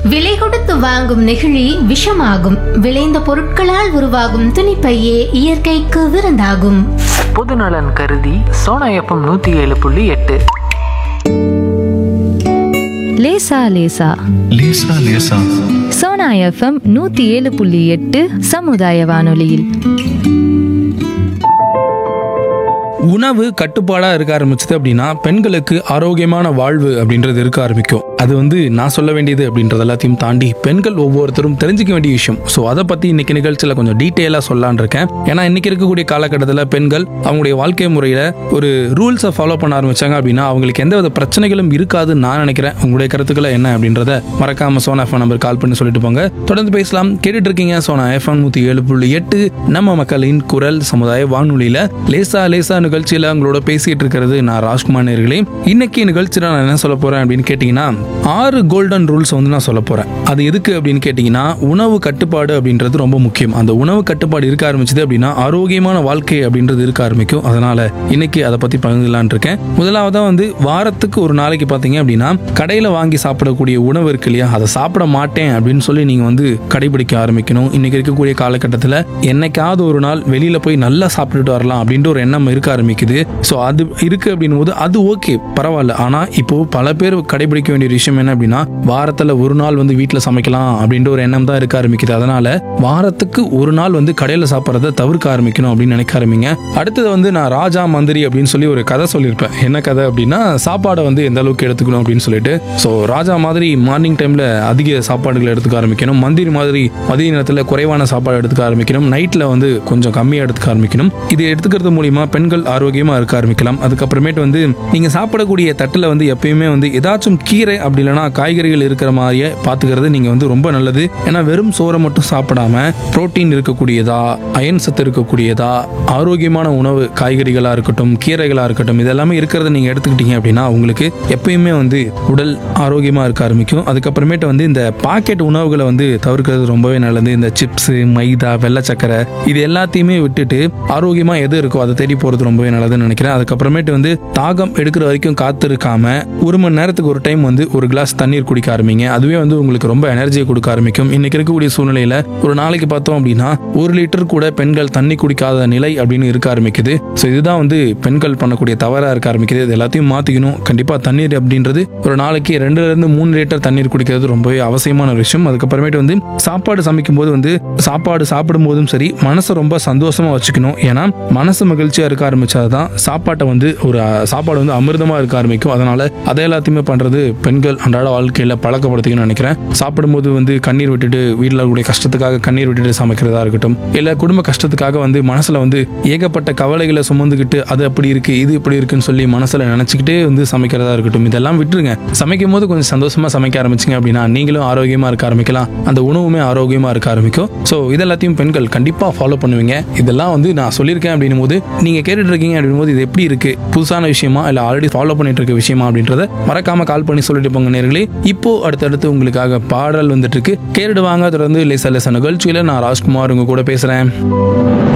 விலை கொடுத்து வாங்கும் நெகிழி விஷமாகும் விளைந்த பொருட்களால் உருவாகும் துணிப்பையே இயற்கைக்கு விருந்தாகும் பொதுநலன் கருதி சோனா எஃப்எம் நூற்றி ஏழு புள்ளி எட்டு லேசா லேசா லேசா லேசா சோனா எஃப்எம் நூத்தி ஏழு புள்ளி எட்டு சமுதாய வானொலியில் உணவு கட்டுப்பாடாக இருக்க ஆரம்பிச்சது அப்படின்னா பெண்களுக்கு ஆரோக்கியமான வாழ்வு அப்படின்றது இருக்க ஆரம்பிக்கும் அது வந்து நான் சொல்ல வேண்டியது அப்படின்றது எல்லாத்தையும் தாண்டி பெண்கள் ஒவ்வொருத்தரும் தெரிஞ்சுக்க வேண்டிய விஷயம் ஸோ அதை பற்றி இன்னைக்கு நிகழ்ச்சியில் கொஞ்சம் டீட்டெயிலாக சொல்லலான் இருக்கேன் ஏன்னா இன்னைக்கு இருக்கக்கூடிய காலகட்டத்தில் பெண்கள் அவங்களுடைய வாழ்க்கை முறையில் ஒரு ரூல்ஸை ஃபாலோ பண்ண ஆரம்பிச்சாங்க அப்படின்னா அவங்களுக்கு எந்தவித பிரச்சனைகளும் இருக்காதுன்னு நான் நினைக்கிறேன் உங்களுடைய கருத்துக்களை என்ன அப்படின்றத மறக்காம சோனா எஃப்எம் நம்பர் கால் பண்ணி சொல்லிட்டு போங்க தொடர்ந்து பேசலாம் கேட்டுட்டு இருக்கீங்க சோனா எஃப்எம் நூற்றி ஏழு புள்ளி எட்டு நம்ம மக்களின் குரல் சமுதாய வானொலியில லேசா லேசா நிகழ்ச்சியில உங்களோட பேசிட்டு இருக்கிறது நான் ராஜ்குமார் நேர்களே இன்னைக்கு நிகழ்ச்சியில் நான் என்ன சொல்ல போறேன் அப்படின்னு கேட்டீங்கன்னா ஆறு கோல்டன் ரூல்ஸ் வந்து நான் சொல்ல போறேன் அது எதுக்கு அப்படின்னு கேட்டீங்கன்னா உணவு கட்டுப்பாடு அப்படின்றது ரொம்ப முக்கியம் அந்த உணவு கட்டுப்பாடு இருக்க ஆரம்பிச்சது அப்படின்னா ஆரோக்கியமான வாழ்க்கை அப்படின்றது இருக்க ஆரம்பிக்கும் அதனால இன்னைக்கு அதை பத்தி பகிர்ந்துலான் இருக்கேன் முதலாவதா வந்து வாரத்துக்கு ஒரு நாளைக்கு பாத்தீங்க அப்படின்னா கடையில வாங்கி சாப்பிடக்கூடிய உணவு இருக்கு இல்லையா அதை சாப்பிட மாட்டேன் அப்படின்னு சொல்லி நீங்க வந்து கடைபிடிக்க ஆரம்பிக்கணும் இன்னைக்கு இருக்கக்கூடிய காலகட்டத்தில் என்னைக்காவது ஒரு நாள் வெளியில போய் நல்லா சாப்பிட்டுட்டு வரலாம் அப்படின்ற ஒரு எண்ணம் இருக்க ஆரம்பிக்குது ஸோ அது இருக்கு அப்படின்னும் போது அது ஓகே பரவாயில்ல ஆனா இப்போ பல பேர் கடைபிடிக்க வேண்டிய ஒரு விஷயம் என்ன அப்படின்னா வாரத்துல ஒரு நாள் வந்து வீட்டில் சமைக்கலாம் அப்படின்ற ஒரு எண்ணம் தான் இருக்க ஆரம்பிக்குது அதனால வாரத்துக்கு ஒரு நாள் வந்து கடையில சாப்பிட்றத தவிர்க்க ஆரம்பிக்கணும் அப்படின்னு நினைக்க ஆரம்பிங்க அடுத்தது வந்து நான் ராஜா மந்திரி அப்படின்னு சொல்லி ஒரு கதை சொல்லியிருப்பேன் என்ன கதை அப்படின்னா சாப்பாடை வந்து எந்த அளவுக்கு எடுத்துக்கணும் அப்படின்னு சொல்லிட்டு ஸோ ராஜா மாதிரி மார்னிங் டைம்ல அதிக சாப்பாடுகளை எடுத்துக்க ஆரம்பிக்கணும் மந்திரி மாதிரி மதிய நேரத்தில் குறைவான சாப்பாடு எடுத்துக்க ஆரம்பிக்கணும் நைட்ல வந்து கொஞ்சம் கம்மியாக எடுத்துக்க ஆரம்பிக்கணும் இது எடுத்துக்கிறது மூலியமா பெண்கள் ஆரோக்கியமா இருக்க ஆரம்பிக்கலாம் அதுக்கப்புறமேட்டு வந்து நீங்க சாப்பிடக்கூடிய தட்டுல வந்து எப்பயுமே வந்து ஏதாச்சும் கீரை அப்படி இல்லைன்னா காய்கறிகள் இருக்கிற மாதிரியே பாத்துக்கிறது நீங்க வந்து ரொம்ப நல்லது ஏன்னா வெறும் சோறை மட்டும் சாப்பிடாம புரோட்டீன் இருக்கக்கூடியதா அயன் சத்து இருக்கக்கூடியதா ஆரோக்கியமான உணவு காய்கறிகளா இருக்கட்டும் கீரைகளா இருக்கட்டும் இதெல்லாமே இருக்கிறத நீங்க எடுத்துக்கிட்டீங்க அப்படின்னா உங்களுக்கு எப்பயுமே வந்து உடல் ஆரோக்கியமா இருக்க ஆரம்பிக்கும் அதுக்கப்புறமேட்டு வந்து இந்த பாக்கெட் உணவுகளை வந்து தவிர்க்கிறது ரொம்பவே நல்லது இந்த சிப்ஸ் மைதா வெள்ளை சக்கரை இது எல்லாத்தையுமே விட்டுட்டு ஆரோக்கியமா எது இருக்கோ அதை தேடி போறது ரொம்பவே நல்லதுன்னு நினைக்கிறேன் அதுக்கப்புறமேட்டு வந்து தாகம் எடுக்கிற வரைக்கும் காத்திருக்காம ஒரு மணி நேரத்துக்கு ஒரு டைம் வந்து ஒரு கிளாஸ் தண்ணீர் குடிக்க ஆரம்பிங்க அதுவே வந்து உங்களுக்கு ரொம்ப எனர்ஜியை கொடுக்க ஆரம்பிக்கும் இன்னைக்கு இருக்கக்கூடிய சூழ்நிலையில ஒரு நாளைக்கு பார்த்தோம் அப்படின்னா ஒரு லிட்டர் கூட பெண்கள் தண்ணி குடிக்காத நிலை அப்படின்னு இருக்க ஆரம்பிக்குது ஸோ இதுதான் வந்து பெண்கள் பண்ணக்கூடிய தவறா இருக்க ஆரம்பிக்குது இது எல்லாத்தையும் மாத்திக்கணும் கண்டிப்பா தண்ணீர் அப்படின்றது ஒரு நாளைக்கு ரெண்டுல இருந்து மூணு லிட்டர் தண்ணீர் குடிக்கிறது ரொம்பவே அவசியமான ஒரு விஷயம் அதுக்கப்புறமேட்டு வந்து சாப்பாடு சமைக்கும் போது வந்து சாப்பாடு சாப்பிடும் போதும் சரி மனசை ரொம்ப சந்தோஷமா வச்சுக்கணும் ஏன்னா மனசு மகிழ்ச்சியா இருக்க ஆரம்பிச்சாதான் சாப்பாட்டை வந்து ஒரு அஹ், சாப்பாடு வந்து அமிர்தமா இருக்க ஆரம்பிக்கும் அதனால அதை எல்லாத்தையுமே பண்றது பெண்கள் அன்றாட வாழ்க்கையில பழக்கப்படுத்திக்கணும்னு நினைக்கிறேன் சாப்பிடும்போது வந்து கண்ணீர் விட்டுட்டு வீட்டில் இருக்கக்கூடிய கஷ்டத்துக்காக கண்ணீர் விட்டுட்டு சமைக்கிறதா இருக்கட்டும் இல்ல குடும்ப கஷ்டத்துக்காக வந்து மனசுல வந்து ஏகப்பட்ட கவலைகளை சுமந்துக்கிட்டு அது அப்படி இருக்கு இது இப்படி இருக்குன்னு சொல்லி மனசுல நினைச்சுக்கிட்டே வந்து சமைக்கிறதா இருக்கட்டும் இதெல்லாம் விட்டுருங்க சமைக்கும் போது கொஞ்சம் சந்தோஷமா சமைக்க ஆரம்பிச்சிங்க அப்படின்னா நீங்களும் ஆரோக்கியமா இருக்க ஆரம்பிக்கலாம் அந்த உணவுமே ஆரோக்கியமா இருக்க ஆரம்பிக்கும் ஸோ இதெல்லாத்தையும் பெண்கள் கண்டிப்பா ஃபாலோ பண்ணுவீங்க இதெல்லாம் வந்து நான் சொல்லியிருக்கேன் அப்படின்னும் போது நீங்க கேட்டுட்டு இருக்கீங்க அப்படின்னும் போது இது எப்படி இருக்கு புதுசான விஷயமா இல்ல ஆல்ரெடி ஃபாலோ பண்ணிட்டு இருக்க விஷயமா அப்படின்றத மறக்காம கால் பண்ணி சொல்லிட்டு போங்க நேர்களே இப்போ அடுத்தடுத்து உங்களுக்காக பாடல் வந்துட்டு இருக்கு கேட்டுட்டு வாங்க தொடர்ந்து லேசா லேசா நிகழ்ச்சியில நான் ராஜ்குமார் உங்க கூட பேசுறேன்